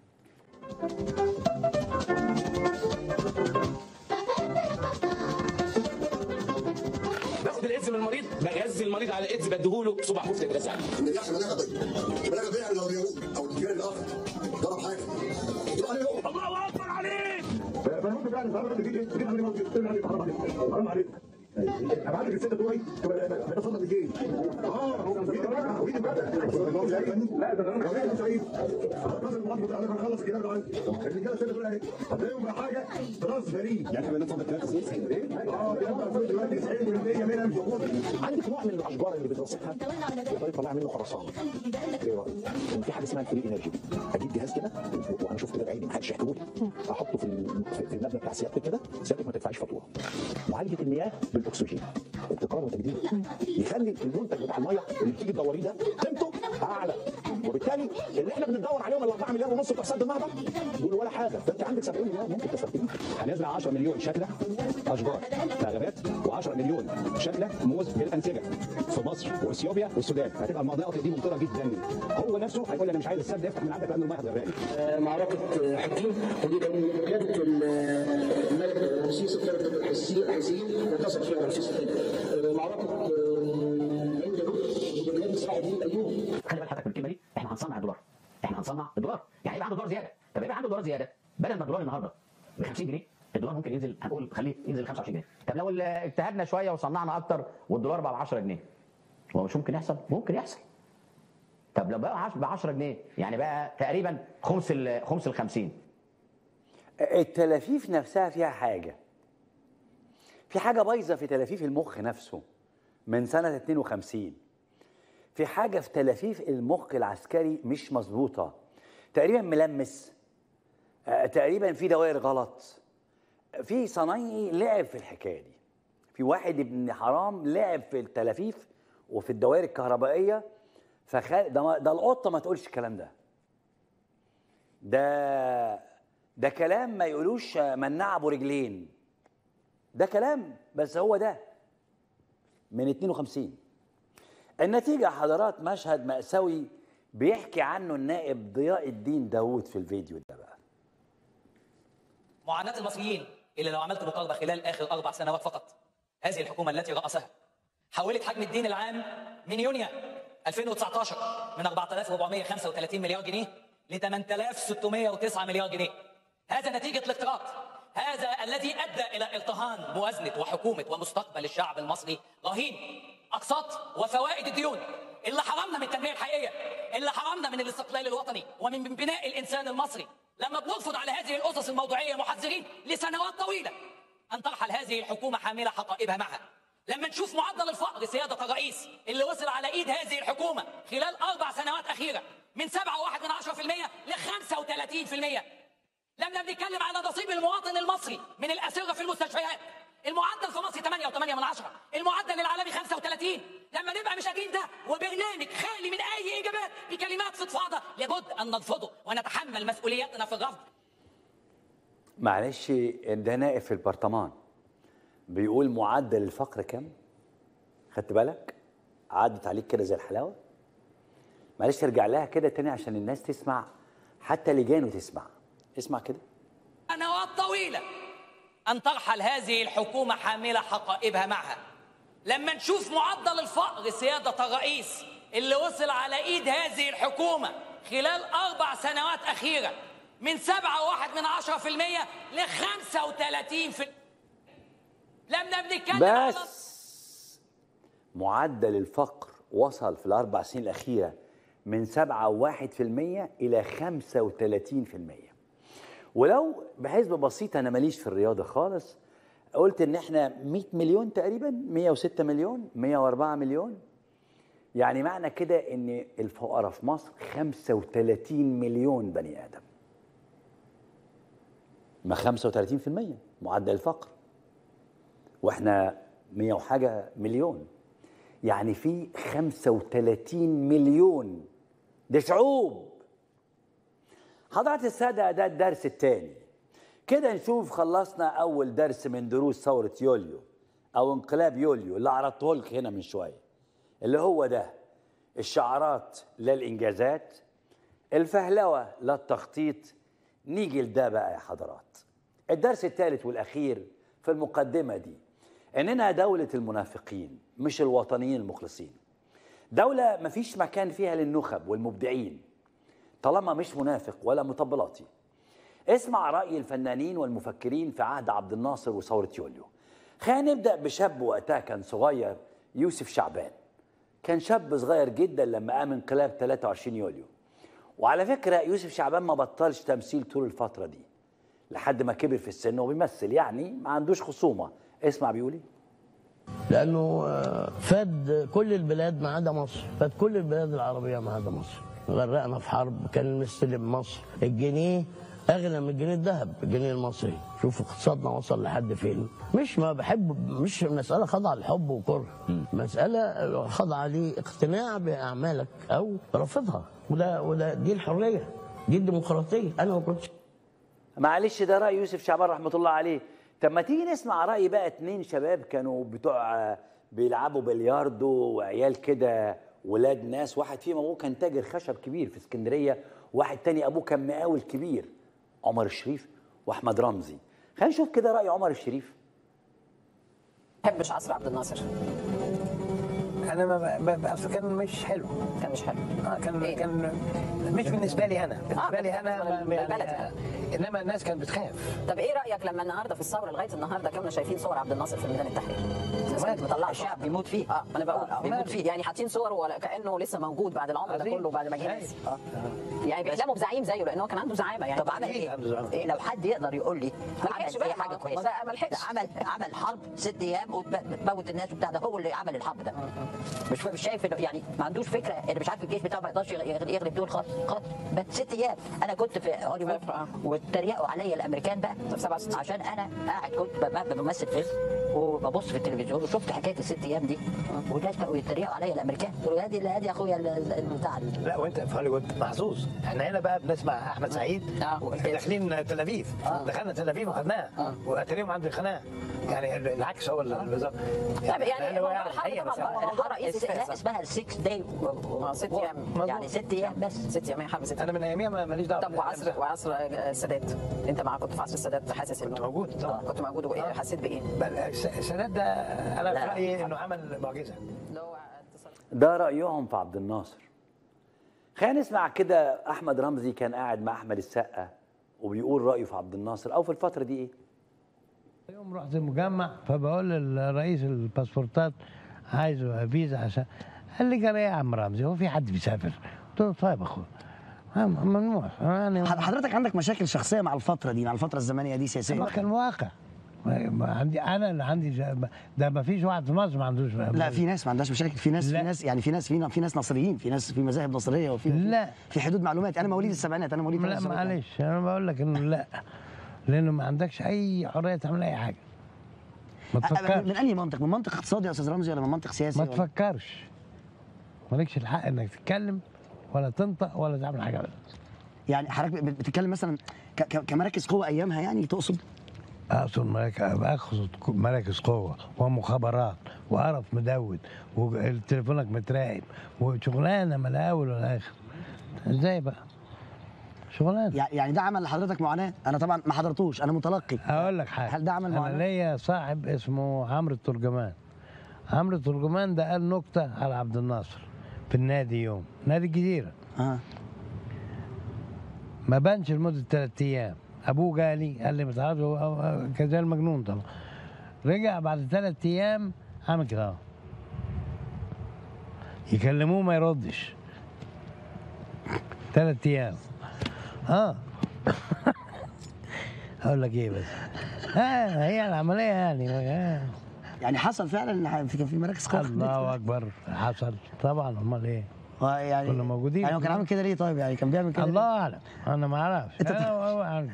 باخد الايدز من المريض بغذي المريض على الايدز بديهوله صباع كفته يتغذى عليه ما يرجعش مناخه طيب المناخه بيع لو اليهود او الجيران الاخر ضرب حاجه يروح عليه هو الله اكبر عليك فالمهم بقى النهارده تجيب ايه؟ تجيب عليه موجود تقول عليه حرام عليك حرام عليك ابعت لك الست بتوعي بتصدق بالجيش اه هو كان زمان بقى هو بقى لا ده انا كمان سعيد راس المحافظ انا هخلص الكلام ده عندي الرجاله الست تقول عليه هتلاقيهم بقى حاجه براس فريق يعني احنا بنتصدق كلام سياسي ايه؟ اه يبقى دلوقتي 90% منها مش موجوده عندك نوع من الاشجار اللي بتوصفها تقدر يطلع منه خرسانه ايه رايك؟ ان في حاجه اسمها الفري انرجي اجيب جهاز كده وانا شفت كده بعيني ما حدش يحكيه لي احطه في الم- في- في المبنى بتاع سيادتك كده سيادتك ما تدفعش فاتوره معالجه المياه بالاكسجين ابتكار وتجديد يخلي المنتج بتاع الميه اللي بتيجي تدوريه ده قيمته اعلى وبالتالي اللي احنا بندور عليهم ال 4 مليار ونص بتوع سد النهضه دول ولا حاجه ده انت عندك 70 مليار ممكن تستخدمها هنزرع 10 مليون شتله اشجار غابات و10 مليون شتله موز للانسجه في مصر واثيوبيا والسودان هتبقى المناطق دي ممطره جدا هو نفسه هيقول لي انا مش عايز السد يفتح من عندك لان الميه هتغرقني معركة حكيم ودي كان قيادة الملك رمسيس الثالث الحيثيين وانتصر فيها رمسيس الثاني معركة عين جالوت بقيادة صلاح الدين أيوب خلي بالك حضرتك من الكلمه دي احنا هنصنع الدولار احنا هنصنع الدولار يعني يبقى عنده دولار زياده طب يبقى عنده دولار زياده بدل ما الدولار النهارده ب 50 جنيه الدولار ممكن ينزل هنقول خليه ينزل 25 جنيه طب لو ال- آه، اجتهدنا شويه وصنعنا اكتر والدولار بقى ب 10 جنيه هو مش ممكن يحصل ممكن يحصل طب لو بقى ب 10 جنيه يعني بقى تقريبا خمس ال خمس ال 50 التلافيف نفسها فيها حاجة في حاجة بايظة في تلافيف المخ نفسه من سنة 52 في حاجة في تلافيف المخ العسكري مش مظبوطة تقريبا ملمس آه، تقريبا في دوائر غلط في صنايعي لعب في الحكاية دي في واحد ابن حرام لعب في التلافيف وفي الدوائر الكهربائية فخل... ده, ما- ده القطة ما تقولش الكلام ده ده ده كلام ما يقولوش مناع ابو رجلين ده كلام بس هو ده من 52 النتيجة يا حضرات مشهد مأساوي بيحكي عنه النائب ضياء الدين داوود في الفيديو ده بقى معاناة المصريين اللي لو عملت مقاربة خلال آخر أربع سنوات فقط هذه الحكومة التي رأسها حولت حجم الدين العام من يونيو 2019 من 4435 مليار جنيه ل 8609 مليار جنيه هذا نتيجة الاقتراض هذا الذي أدى إلى ارتهان موازنة وحكومة ومستقبل الشعب المصري رهين أقساط وفوائد الديون اللي حرمنا من التنمية الحقيقية اللي حرمنا من الاستقلال الوطني ومن من بناء الإنسان المصري لما بنرفض على هذه الأسس الموضوعية محذرين لسنوات طويلة أن ترحل هذه الحكومة حاملة حقائبها معها لما نشوف معدل الفقر سيادة الرئيس اللي وصل على إيد هذه الحكومة خلال أربع سنوات أخيرة من 7.1 من 10% ل 35% لما بنتكلم على نصيب المواطن المصري من الأسرة في المستشفيات المعدل في مصر 8 و8 من 10 المعدل العالمي 35 لما نبقى مش قادرين ده وبرنامج خالي من اي اجابات بكلمات فضفاضه لابد ان نرفضه ونتحمل مسؤوليتنا في الرفض معلش ده نائب في البرطمان بيقول معدل الفقر كام خدت بالك عدت عليك كده زي الحلاوه معلش ارجع لها كده تاني عشان الناس تسمع حتى لجانه تسمع اسمع كده سنوات طويله ان ترحل هذه الحكومه حامله حقائبها معها لما نشوف معدل الفقر سياده الرئيس اللي وصل على ايد هذه الحكومه خلال اربع سنوات اخيره من 7.1 من 10% ل 35% لما بنتكلم على بس معدل الفقر وصل في الأربع سنين الأخيرة من 7.1% إلى 35% ولو بحسبة بسيطة أنا ماليش في الرياضة خالص قلت إن إحنا 100 مليون تقريبا 106 مليون 104 مليون يعني معنى كده إن الفقراء في مصر 35 مليون بني آدم ما 35% معدل الفقر واحنا 100 وحاجه مليون يعني في 35 مليون ده شعوب حضرات السادة ده الدرس الثاني كده نشوف خلصنا أول درس من دروس ثورة يوليو أو انقلاب يوليو اللي عرضته لك هنا من شوية اللي هو ده الشعارات لا الإنجازات الفهلوة لا التخطيط نيجي لده بقى يا حضرات الدرس الثالث والأخير في المقدمة دي إننا دولة المنافقين مش الوطنيين المخلصين دولة مفيش مكان فيها للنخب والمبدعين طالما مش منافق ولا مطبلاتي اسمع رأي الفنانين والمفكرين في عهد عبد الناصر وثورة يوليو خلينا نبدأ بشاب وقتها كان صغير يوسف شعبان كان شاب صغير جدا لما قام انقلاب 23 يوليو وعلى فكرة يوسف شعبان ما بطلش تمثيل طول الفترة دي لحد ما كبر في السن وبيمثل يعني ما عندوش خصومة اسمع بيقول ايه لانه آه، فاد كل البلاد ما عدا مصر فاد كل البلاد العربيه ما عدا مصر غرقنا في حرب كان مستلم مصر الجنيه اغلى من الجنيه الذهب الجنيه المصري شوف اقتصادنا وصل لحد فين مش ما بحب مش مساله خاضعه لحب وكره مساله خاضعه لاقتناع باعمالك او رفضها وده وده دي الحريه دي الديمقراطيه انا ما كنتش معلش ده رأي يوسف شعبان رحمة الله عليه طب ما تيجي نسمع رأي بقى اتنين شباب كانوا بتوع آه، بيلعبوا بلياردو وعيال كده ولاد ناس واحد فيهم ابوه كان تاجر خشب كبير في اسكندرية واحد تاني ابوه كان مقاول كبير عمر الشريف واحمد رمزي خلينا نشوف كده رأي عمر الشريف بحبش عصر عبد الناصر انا ما ب- ب- اصل كان مش حلو كان مش حلو اه كان كان مش بالنسبه لي انا بالنسبه لي انا ما- البلد يعني انما الناس كانت بتخاف طب ايه رايك لما النهارده في الثوره لغايه النهارده كنا شايفين صور عبد الناصر في ميدان التحرير الناس كانت مطلعه الشعب بيموت فيه اه ما انا بقول اه بيموت فيه يعني حاطين صوره ولا كانه لسه موجود بعد العمر ده عظيم. كله بعد ما جه ناس اه يعني بيحلموا بزعيم زيه لان هو كان عنده زعامه يعني طب عمل ايه؟ إيه لو حد يقدر يقول لي ما عمل لحقش ايه بقى، حاجه ما- كويسه ما- ما لحقش. عمل عمل حرب ست ايام وتموت الناس وبتاع ده هو اللي عمل الحرب ده مش مش شايف إنه- يعني ما عندوش فكره ان مش عارف الجيش بتاعه ما يقدرش يغ- يغلب دول خالص خالص بس ست ايام انا كنت في هوليوود واتريقوا عليا الامريكان بقى عشان انا قاعد كنت ب- بمثل فيلم وببص في التلفزيون وشفت حكايه الست ايام دي والناس بقوا يتريقوا عليا الامريكان قالوا ادي ادي يا اخويا ال- ال- البتاع لا وانت في هوليوود محظوظ احنا هنا بقى بنسمع احمد سعيد داخلين تل ابيب دخلنا تل ابيب وخدناها واتريهم عند الخناقه يعني العكس هو اللي بالظبط يعني لأن هو موضوع الحرب هي طبعاً بس هو موضوع رئيسي في لا السياسة. اسمها السكس داي ست ايام يعني ست ايام بس ست ايام هي حرب ست انا من اياميها ما- ماليش دعوه طب وعصر وعصر السادات انت مع كنت في عصر السادات حاسس انه كنت موجود طبعا كنت موجود وايه حسيت بايه؟ بل الس- السادات ده انا في رايي انه عمل معجزه ده رأيهم في عبد الناصر خلينا نسمع كده أحمد رمزي كان قاعد مع أحمد السقا وبيقول رأيه في عبد الناصر أو في الفترة دي إيه يوم رحت المجمع فبقول للرئيس الباسبورتات عايزه فيزا عشان قال لي جرى ايه يا عم رمزي هو في حد بيسافر؟ قلت له طيب يا اخويا ممنوع يعني حضرتك عندك مشاكل شخصيه مع الفتره دي مع الفتره الزمنيه دي سياسيه ما كان واقع ما- ما عندي انا اللي عندي ج- ده ما فيش واحد في مصر ما عندوش لا في ناس ما عندهاش مشاكل في ناس في ناس يعني في ناس في, في ناس نصريين في ناس في مذاهب نصريه وفي لا. في حدود معلومات انا مواليد السبعينات انا مواليد لا 73. معلش انا بقول لك انه لا لانه ما عندكش اي حريه تعمل اي حاجه ما أ- أ- تفكرش من انهي منطق من منطق اقتصادي يا استاذ رمزي ولا من منطق سياسي ما ولا- تفكرش مالكش الحق انك تتكلم ولا تنطق ولا تعمل حاجه ابدا يعني حضرتك بت- بتتكلم مثلا ك- ك- كمراكز قوه ايامها يعني تقصد اقصد مراكز اقصد ك- مراكز قوه ومخابرات وقرف مدود وتليفونك متراقب وشغلانه ما لا اول ولا اخر ازاي بقى؟ شغلانه يع- يعني ده عمل لحضرتك معاناه انا طبعا ما حضرتوش انا متلقي اقول لك حاجه هل ده عمل انا معاناه ليا صاحب اسمه عمرو الترجمان عمرو الترجمان ده قال نكته على عبد الناصر في النادي يوم نادي الجزيره اه ما بانش لمده ثلاث ايام ابوه جالي قال لي ما تعرفش هو- هو كان زي المجنون طبعا رجع بعد ثلاث ايام عمل كده اهو يكلموه ما يردش ثلاث ايام اه اقول لك ايه بس اه هي العمليه يعني آه. يعني حصل فعلا ان في في مراكز قوه الله اكبر حصل طبعا امال ايه آه، يعني كنا موجودين يعني هو كان عامل كده ليه طيب يعني كان بيعمل كده الله اعلم انا ما اعرفش أنت أنا هو عارف.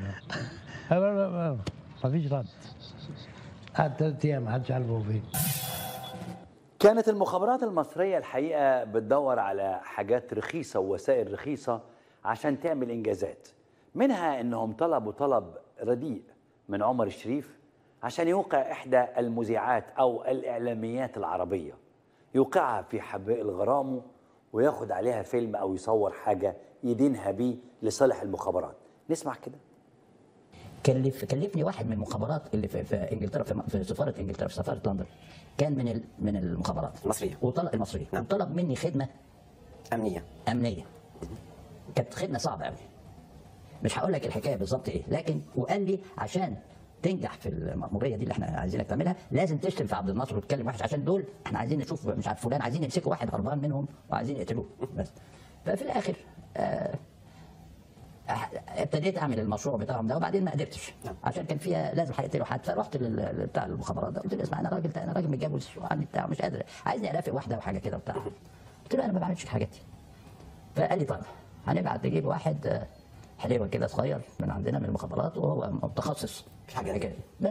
ما فيش رد قعد ثلاث ايام ما حدش عارف هو فين كانت المخابرات المصرية الحقيقة بتدور على حاجات رخيصة ووسائل رخيصة عشان تعمل إنجازات منها إنهم طلبوا طلب رديء من عمر الشريف عشان يوقع إحدى المذيعات أو الإعلاميات العربية يوقعها في حبائل غرامه وياخد عليها فيلم أو يصور حاجة يدينها بيه لصالح المخابرات نسمع كده كلف كلفني واحد من المخابرات اللي في, في انجلترا في, في سفاره انجلترا في سفاره لندن كان من ال- من المخابرات المصريه وطلب المصريه نعم. وطلب مني خدمه امنيه امنيه كانت خدمه صعبه قوي مش هقول لك الحكايه بالظبط ايه لكن وقال لي عشان تنجح في المأمورية دي اللي احنا عايزينك تعملها لازم تشتم في عبد الناصر وتكلم واحد عشان دول احنا عايزين نشوف مش عارف فلان عايزين يمسكوا واحد هربان منهم وعايزين يقتلوه بس ففي الاخر آه أح- ابتديت اعمل المشروع بتاعهم ده وبعدين ما قدرتش عشان كان فيها لازم هيقتلوا حد فرحت لل- لل- بتاع المخابرات ده قلت له اسمع انا راجل انا راجل متجوز وعندي بتاع مش قادر عايزني ارافق واحده وحاجه كده وبتاع قلت له انا ما بعملش الحاجات دي فقال لي طيب هنبعت نجيب واحد آه، حليوه كده صغير من عندنا من المخابرات وهو متخصص في حاجه كده بس.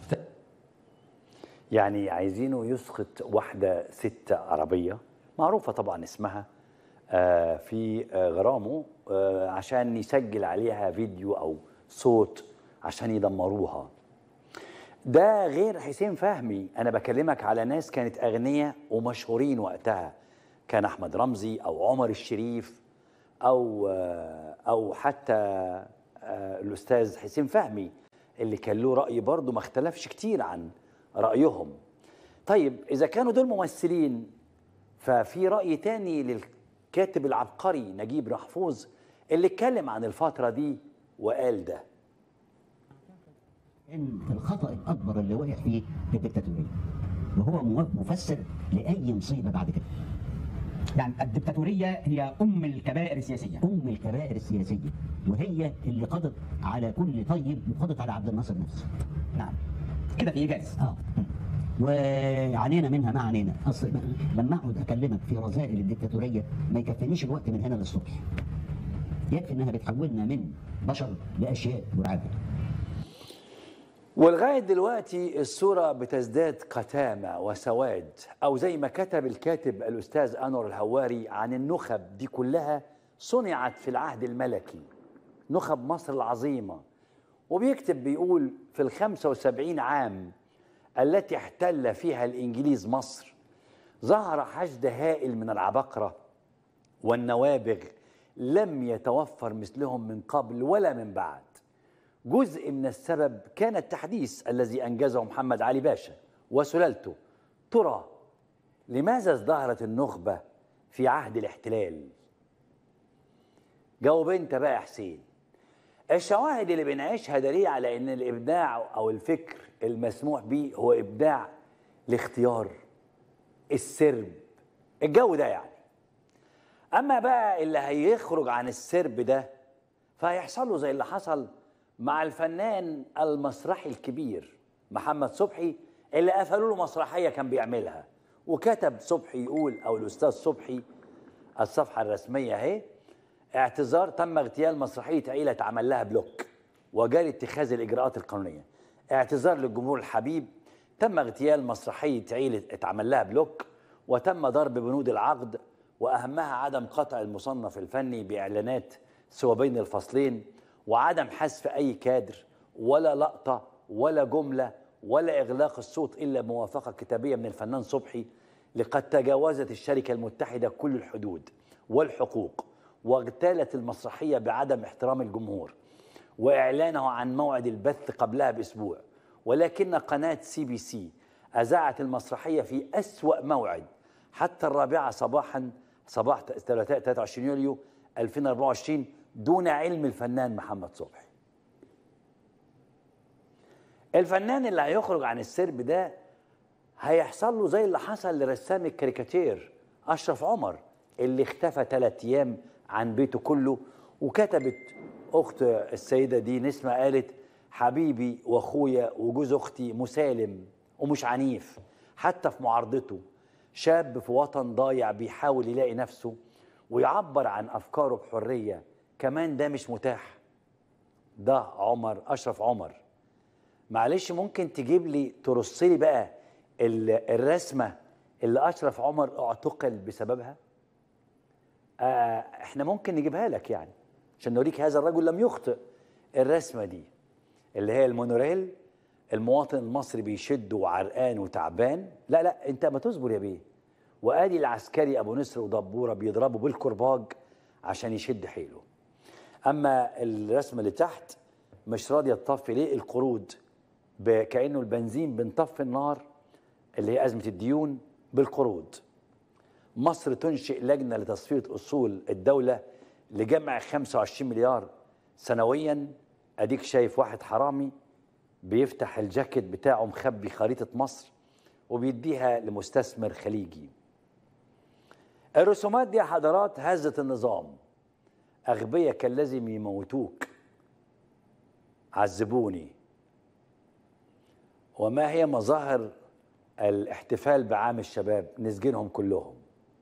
يعني عايزينه يسقط واحدة ست عربية معروفة طبعا اسمها آه، في آه، غرامه آه، عشان يسجل عليها فيديو أو صوت عشان يدمروها ده غير حسين فهمي أنا بكلمك على ناس كانت أغنياء ومشهورين وقتها كان أحمد رمزي أو عمر الشريف أو آه، أو حتى آه، الأستاذ حسين فهمي اللي كان له رأي برضه ما اختلفش كتير عن رأيهم طيب إذا كانوا دول ممثلين ففي رأي تاني للكاتب العبقري نجيب محفوظ اللي اتكلم عن الفترة دي وقال ده ان الخطا الاكبر اللي وقع فيه الدكتاتوريه وهو مو- مفسر لاي مصيبه بعد كده يعني الدكتاتورية هي أم الكبائر السياسية ام الكبائر السياسيه وهي اللي قضت على كل طيب وقضت على عبد الناصر نفسه نعم كده في إيجاز اه وعانينا منها ما عانينا اصل لما اقعد اكلمك في رذائل الدكتاتوريه ما يكفينيش الوقت من هنا للصبح يكفي انها بتحولنا من بشر لاشياء مرعبه ولغاية دلوقتي الصورة بتزداد قتامة وسواد أو زي ما كتب الكاتب الأستاذ أنور الهواري عن النخب دي كلها صنعت في العهد الملكي نخب مصر العظيمة وبيكتب بيقول في الخمسة وسبعين عام التي احتل فيها الإنجليز مصر ظهر حشد هائل من العباقرة والنوابغ لم يتوفر مثلهم من قبل ولا من بعد جزء من السبب كان التحديث الذي انجزه محمد علي باشا وسلالته ترى لماذا ازدهرت النخبه في عهد الاحتلال جاوب انت بقى يا حسين الشواهد اللي بنعيشها دليل على ان الابداع او الفكر المسموح به هو ابداع الاختيار السرب الجو ده يعني اما بقى اللي هيخرج عن السرب ده فهيحصل له زي اللي حصل مع الفنان المسرحي الكبير محمد صبحي اللي قفلوا له مسرحيه كان بيعملها وكتب صبحي يقول او الاستاذ صبحي الصفحه الرسميه اهي اعتذار تم اغتيال مسرحيه عيله اتعمل لها بلوك وجاري اتخاذ الاجراءات القانونيه اعتذار للجمهور الحبيب تم اغتيال مسرحيه عيله اتعمل لها بلوك وتم ضرب بنود العقد واهمها عدم قطع المصنف الفني باعلانات سوى بين الفصلين وعدم حذف اي كادر ولا لقطه ولا جمله ولا اغلاق الصوت الا بموافقه كتابيه من الفنان صبحي لقد تجاوزت الشركه المتحده كل الحدود والحقوق واغتالت المسرحيه بعدم احترام الجمهور واعلانه عن موعد البث قبلها باسبوع ولكن قناه سي بي سي اذاعت المسرحيه في اسوا موعد حتى الرابعه صباحا صباح 23 يوليو 2024 دون علم الفنان محمد صبحي الفنان اللي هيخرج عن السرب ده هيحصل له زي اللي حصل لرسام الكاريكاتير اشرف عمر اللي اختفى ثلاث ايام عن بيته كله وكتبت اخت السيده دي نسمه قالت حبيبي واخويا وجوز اختي مسالم ومش عنيف حتى في معارضته شاب في وطن ضايع بيحاول يلاقي نفسه ويعبر عن افكاره بحريه كمان ده مش متاح ده عمر اشرف عمر معلش ممكن تجيب لي ترص لي بقى ال- الرسمه اللي اشرف عمر اعتقل بسببها آه احنا ممكن نجيبها لك يعني عشان نوريك هذا الرجل لم يخطئ الرسمه دي اللي هي المونوريل المواطن المصري بيشد وعرقان وتعبان لا لا انت ما تصبر يا بيه وادي العسكري ابو نصر ودبوره بيضربوا بالكرباج عشان يشد حيله اما الرسمه اللي تحت مش راضيه تطفي ليه القروض ب- كانه البنزين بنطفي النار اللي هي ازمه الديون بالقروض مصر تنشئ لجنه لتصفيه اصول الدوله لجمع 25 مليار سنويا اديك شايف واحد حرامي بيفتح الجاكيت بتاعه مخبي خريطه مصر وبيديها لمستثمر خليجي الرسومات دي يا حضرات هزت النظام أغبياء كان لازم يموتوك عذبوني وما هي مظاهر الاحتفال بعام الشباب نسجنهم كلهم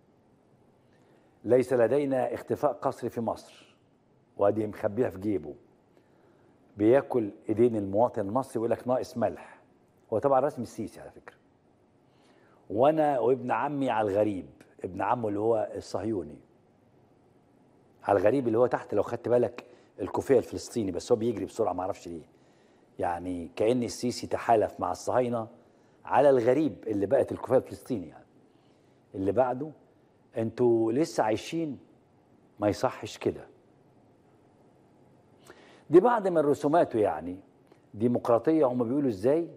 ليس لدينا اختفاء قسري في مصر وادي مخبيها في جيبه بياكل ايدين المواطن المصري ويقول لك ناقص ملح هو طبعا رسم السيسي على فكره وانا وابن عمي على الغريب ابن عمه اللي هو الصهيوني على الغريب اللي هو تحت لو خدت بالك الكوفيه الفلسطيني بس هو بيجري بسرعه ما اعرفش ليه يعني كان السيسي تحالف مع الصهاينه على الغريب اللي بقت الكوفيه الفلسطيني يعني اللي بعده انتوا لسه عايشين ما يصحش كده دي بعض من رسوماته يعني ديمقراطيه هم بيقولوا ازاي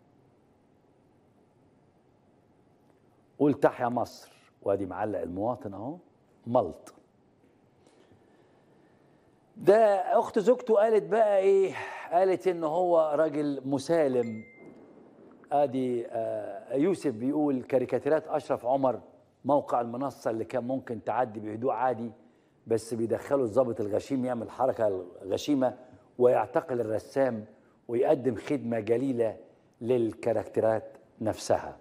قول تحيا مصر وادي معلق المواطن اهو ملط ده اخت زوجته قالت بقى ايه قالت ان هو راجل مسالم ادي آه، يوسف بيقول كاريكاتيرات اشرف عمر موقع المنصه اللي كان ممكن تعدي بهدوء عادي بس بيدخلوا الضابط الغشيم يعمل حركه غشيمه ويعتقل الرسام ويقدم خدمه جليله للكاركترات نفسها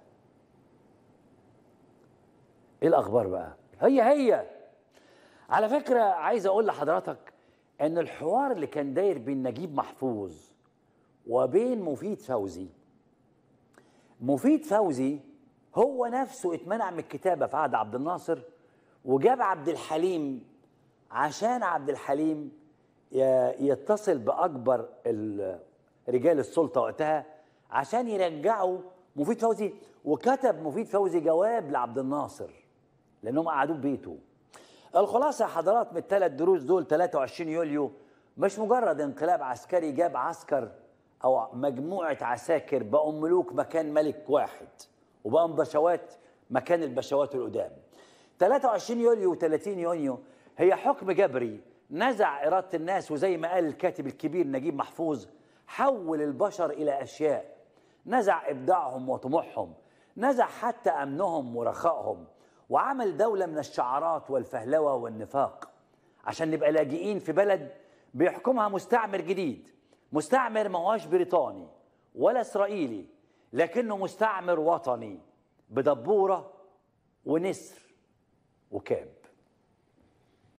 ايه الاخبار بقى هي هي على فكره عايز اقول لحضرتك ان الحوار اللي كان داير بين نجيب محفوظ وبين مفيد فوزي مفيد فوزي هو نفسه اتمنع من الكتابه في عهد عبد الناصر وجاب عبد الحليم عشان عبد الحليم ي- يتصل باكبر ال- رجال السلطه وقتها عشان يرجعوا مفيد فوزي وكتب مفيد فوزي جواب لعبد الناصر لانهم قعدوه في بيته الخلاصه يا حضرات من الثلاث دروس دول 23 يوليو مش مجرد انقلاب عسكري جاب عسكر او مجموعه عساكر بقوا ملوك مكان ملك واحد وبقوا بشوات مكان البشوات القدام 23 يوليو و30 يونيو هي حكم جبري نزع إرادة الناس وزي ما قال الكاتب الكبير نجيب محفوظ حول البشر إلى أشياء نزع إبداعهم وطموحهم نزع حتى أمنهم ورخائهم وعمل دولة من الشعارات والفهلوة والنفاق عشان نبقى لاجئين في بلد بيحكمها مستعمر جديد مستعمر ما هوش بريطاني ولا إسرائيلي لكنه مستعمر وطني بدبورة ونسر وكام